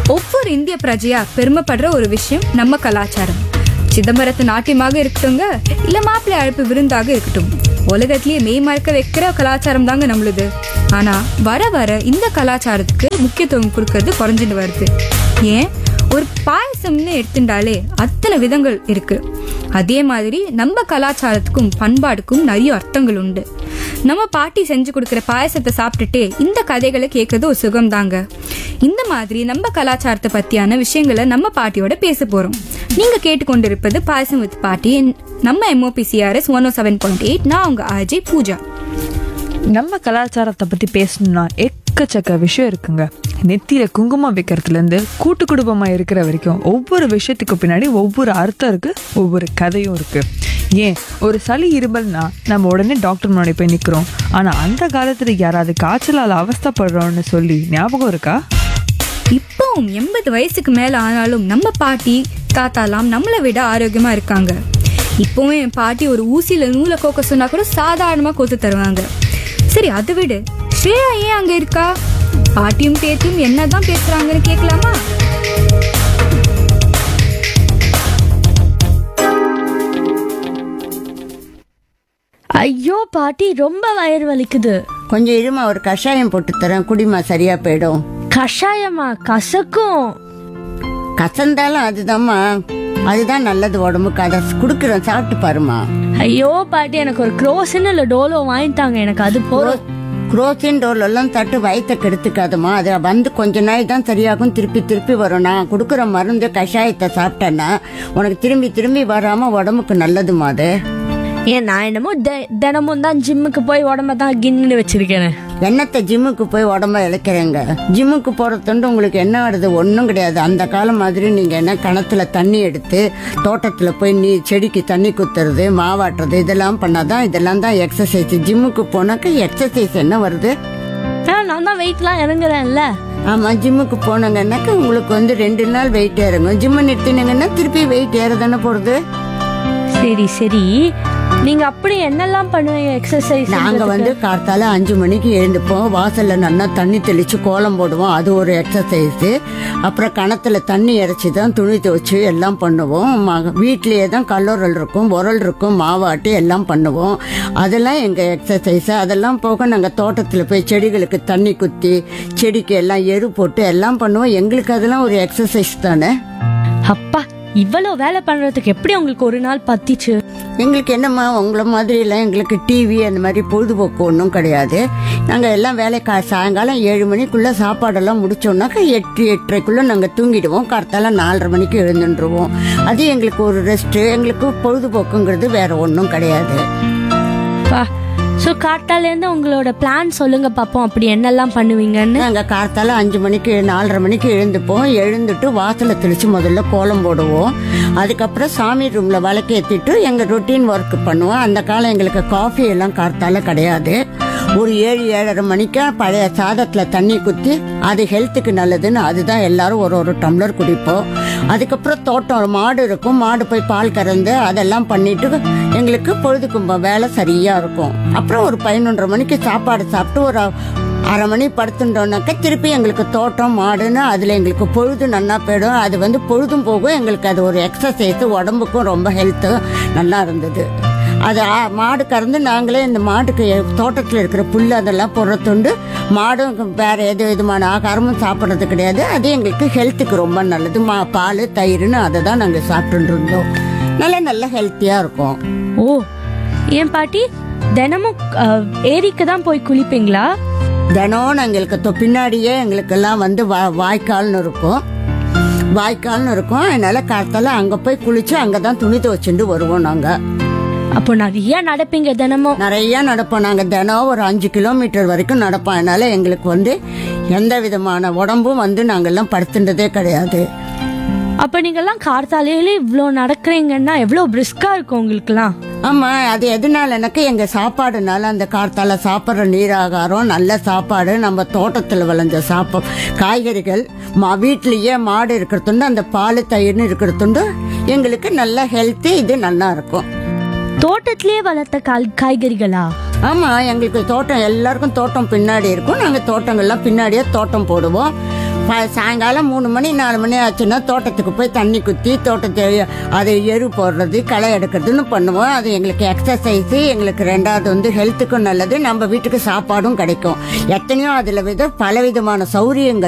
ஒவ்வொரு இந்திய பிரஜையா பெருமைப்படுற ஒரு விஷயம் நம்ம கலாச்சாரம் சிதம்பரத்து நாட்டியமாக இருக்கட்டுங்க இல்ல மாப்பிள்ளை அழைப்பு விருந்தாக இருக்கட்டும் உலகத்திலேயே மெய் மறக்க வைக்கிற கலாச்சாரம் தாங்க நம்மளுது ஆனா வர வர இந்த கலாச்சாரத்துக்கு முக்கியத்துவம் கொடுக்கறது குறைஞ்சிட்டு வருது ஏன் ஒரு பாயசம்னு எடுத்துட்டாலே அத்தனை விதங்கள் இருக்கு அதே மாதிரி நம்ம கலாச்சாரத்துக்கும் பண்பாடுக்கும் நிறைய அர்த்தங்கள் உண்டு நம்ம பாட்டி செஞ்சு கொடுக்குற பாயசத்தை சாப்பிட்டுட்டே இந்த கதைகளை கேட்கறது ஒரு சுகம் தாங்க இந்த மாதிரி நம்ம கலாச்சாரத்தை பத்தியான விஷயங்களை நம்ம பாட்டியோட பேச போறோம் நீங்க கேட்டுக்கொண்டிருப்பது பாயசம் வித் பாட்டி நம்ம MOPCRS one O seven point eight நான் உங்க அஜய் பூஜா நம்ம கலாச்சாரத்தை பத்தி பேசணும்னா எக்கச்சக்க விஷயம் இருக்குங்க நெத்தியில குங்குமம் வைக்கிறதுல இருந்து கூட்டு குடும்பமா இருக்கிற வரைக்கும் ஒவ்வொரு விஷயத்துக்கு பின்னாடி ஒவ்வொரு அர்த்தம் இருக்கு ஒவ்வொரு கதையும் இருக்கு ஏன் ஒரு சளி இருமல்னா நம்ம உடனே டாக்டர் முன்னாடி போய் நிக்கிறோம் ஆனா அந்த காலத்துல யாராவது காய்ச்சலால் அவஸ்தைப்படுறோம்னு சொல்லி ஞாபகம் இருக்கா இப்பவும் எண்பது வயசுக்கு மேல ஆனாலும் நம்ம பாட்டி தாத்தாலாம் நம்மளை விட ஆரோக்கியமா இருக்காங்க இப்பவும் என் பாட்டி ஒரு ஊசியில நூலை கோக்க சொன்னா கூட சாதாரணமா கோத்து தருவாங்க சரி அதை விடு ஸ்ரேயா ஏன் அங்க இருக்கா பாட்டியும் பேத்தியும் என்னதான் பேசுறாங்கன்னு கேட்கலாமா ஐயோ பாட்டி ரொம்ப வயிறு வலிக்குது கொஞ்சம் இருமா ஒரு கஷாயம் போட்டு தரேன் குடிமா சரியா போயிடும் கஷாயமா கசக்கும் கசந்தாலும் அதுதாம்மா அதுதான் நல்லது உடம்புக்கு அதை குடுக்குறேன் சாப்பிட்டு பாருமா ஐயோ பாட்டி எனக்கு ஒரு குரோசின் இல்ல டோலோ வாங்கிட்டாங்க எனக்கு அது போதும் குரோசின் டோல் எல்லாம் தட்டு வயிற்ற கெடுத்துக்காதுமா அது வந்து கொஞ்ச நாள் தான் சரியாகும் திருப்பி திருப்பி வரும் நான் கொடுக்குற மருந்து கஷாயத்தை சாப்பிட்டேன்னா உனக்கு திரும்பி திரும்பி வராம உடம்புக்கு நல்லதுமா அது ஏன் நான் என்னமோ தெ- தினமும் தான் ஜிம்முக்கு போய் உடம்ப தான் கின்னு வச்சிருக்கேன் என்னத்த ஜிம்முக்கு போய் உடம்ப இழைக்கிறேங்க ஜிம்முக்கு போறதுண்டு உங்களுக்கு என்ன வருது ஒன்றும் கிடையாது அந்த காலம் மாதிரி நீங்க என்ன கிணத்துல தண்ணி எடுத்து தோட்டத்துல போய் நீ செடிக்கு தண்ணி குத்துறது மாவாட்டுறது இதெல்லாம் பண்ணாதான் இதெல்லாம் தான் எக்ஸசைஸ் ஜிம்முக்கு போனாக்க எக்ஸசைஸ் என்ன வருது ஆ, நான் தான் வெயிட்லாம் இறங்குறேன்ல ஆமா ஜிம்முக்கு போனாங்கன்னாக்க உங்களுக்கு வந்து ரெண்டு நாள் வெயிட் இறங்கும் ஜிம்மு நிறுத்தினீங்கன்னா திருப்பி வெயிட் ஏற தானே போறது சரி சரி நீங்க அப்படி என்னெல்லாம் பண்ணுவீங்க எக்ஸசைஸ் நாங்க வந்து கார்த்தால அஞ்சு மணிக்கு எழுந்துப்போம் வாசல்ல நல்லா தண்ணி தெளிச்சு கோலம் போடுவோம் அது ஒரு எக்ஸசைஸ் அப்புறம் கணத்துல தண்ணி இறைச்சி தான் துணி துவைச்சு எல்லாம் பண்ணுவோம் ம- வீட்லயே தான் கல்லூரல் இருக்கும் உரல் இருக்கும் மாவாட்டி எல்லாம் பண்ணுவோம் அதெல்லாம் எங்க எக்ஸசைஸ் அதெல்லாம் போக நாங்க தோட்டத்துல போய் செடிகளுக்கு தண்ணி குத்தி செடிக்கு எல்லாம் எரு போட்டு எல்லாம் பண்ணுவோம் எங்களுக்கு அதெல்லாம் ஒரு எக்ஸசைஸ் தானே அப்பா இவ்வளவு வேலை பண்றதுக்கு எப்படி உங்களுக்கு ஒரு நாள் பத்திச்சு எங்களுக்கு என்னம்மா உங்களை மாதிரி எல்லாம் எங்களுக்கு டிவி அந்த மாதிரி பொழுதுபோக்கு ஒன்றும் கிடையாது நாங்கள் எல்லாம் வேலை கா சாயங்காலம் ஏழு மணிக்குள்ளே சாப்பாடெல்லாம் முடிச்சோம்னாக்கா எட்டு எட்டரைக்குள்ளே நாங்கள் தூங்கிடுவோம் கார்த்தால நாலரை மணிக்கு எழுந்துட்டுருவோம் அது எங்களுக்கு ஒரு ரெஸ்ட்டு எங்களுக்கு பொழுதுபோக்குங்கிறது வேற ஒன்றும் கிடையாது பா ஸோ காட்டால இருந்து உங்களோட பிளான் சொல்லுங்க பாப்போம் அப்படி என்னெல்லாம் பண்ணுவீங்கன்னு நாங்கள் கார்த்தால அஞ்சு மணிக்கு நாலரை மணிக்கு எழுந்துப்போம் எழுந்துட்டு வாசலை தெளித்து முதல்ல கோலம் போடுவோம் அதுக்கப்புறம் சாமி ரூமில் விளக்கேற்றிட்டு எங்கள் ரொட்டீன் ஒர்க் பண்ணுவோம் அந்த காலம் எங்களுக்கு காஃபி எல்லாம் கார்த்தால கிடையாது ஒரு ஏழு ஏழரை மணிக்கு பழைய சாதத்தில் தண்ணி குத்தி அது ஹெல்த்துக்கு நல்லதுன்னு அதுதான் எல்லாரும் ஒரு ஒரு டம்ளர் குடிப்போம் அதுக்கப்புறம் தோட்டம் மாடு இருக்கும் மாடு போய் பால் கறந்து அதெல்லாம் பண்ணிட்டு எங்களுக்கு பொழுதுக்கும்ப வேலை சரியா இருக்கும் அப்புறம் ஒரு பதினொன்றரை மணிக்கு சாப்பாடு சாப்பிட்டு ஒரு அரை மணி படுத்துட்டோம்னாக்கா திருப்பி எங்களுக்கு தோட்டம் மாடுன்னு அதில் எங்களுக்கு பொழுது நல்லா போயிடும் அது வந்து பொழுதும் போகும் எங்களுக்கு அது ஒரு எக்ஸசைஸ் உடம்புக்கும் ரொம்ப ஹெல்த்து நல்லா இருந்தது அது ஆ, மாடு கறந்து நாங்களே இந்த மாட்டுக்கு தோட்டத்தில் இருக்கிற புல் அதெல்லாம் புறத்துண்டு மாடும் வேற எது விதமான ஆகாரமும் சாப்பிட்றது கிடையாது அது எங்களுக்கு ஹெல்த்துக்கு ரொம்ப நல்லது மா பால் தயிர்னு அதை தான் நாங்கள் சாப்பிட்டுட்டு இருந்தோம் நல்ல நல்ல ஹெல்த்தியாக இருக்கும் ஓ ஏன் பாட்டி தினமும் அஹ், ஏரிக்கு தான் போய் குளிப்பீங்களா தினம் எங்களுக்கு தொ- பின்னாடியே எங்களுக்கெல்லாம் வந்து வா வாய்க்கால்னு இருக்கும் வாய்க்கால்னு இருக்கும் அதனால காலத்தால அங்கே போய் குளிச்சு அங்கே தான் துணி துவைச்சுட்டு வருவோம் நாங்கள் அப்போ நிறைய நடப்பீங்க தினமும் நிறைய நடப்போம் நாங்கள் தினம் ஒரு அஞ்சு கிலோமீட்டர் வரைக்கும் நடப்போம் அதனால எங்களுக்கு வந்து எந்த விதமான உடம்பும் வந்து நாங்கெல்லாம் படுத்துட்டதே கிடையாது அப்ப நீங்கெல்லாம் கார்த்தாலையில இவ்ளோ நடக்கிறீங்கன்னா எவ்வளவு பிரிஸ்கா இருக்கும் உங்களுக்குலாம் ஆமா அது எதனாலனாக்க எங்க சாப்பாடுனால அந்த கார்த்தால சாப்பிட்ற நீராகாரம் நல்ல சாப்பாடு நம்ம தோட்டத்தில் விளைஞ்ச சாப்பா காய்கறிகள் மா வீட்லயே மாடு இருக்கிறதுண்டு அந்த பால் தயிர்னு இருக்கிறதுண்டு எங்களுக்கு நல்ல ஹெல்த்து இது நல்லா இருக்கும் தோட்டத்திலேயே வளர்த்த காய் காய்கறிகளா ஆமா எங்களுக்கு தோட்டம் எல்லாருக்கும் தோட்டம் பின்னாடி இருக்கும் நாங்க தோட்டங்கள்லாம் பின்னாடியே தோட்டம் போடுவோம் ப- சாயங்காலம் மூணு மணி நாலு மணி ஆச்சுன்னா தோட்டத்துக்கு போய் தண்ணி குத்தி தோட்டத்தை அதை எரு போடுறது களை எடுக்கிறதுன்னு பண்ணுவோம் அது எங்களுக்கு எக்ஸசைஸு எங்களுக்கு ரெண்டாவது வந்து ஹெல்த்துக்கும் நல்லது நம்ம வீட்டுக்கு சாப்பாடும் கிடைக்கும் எத்தனையோ அதில் வித பலவிதமான சௌரியங்கள்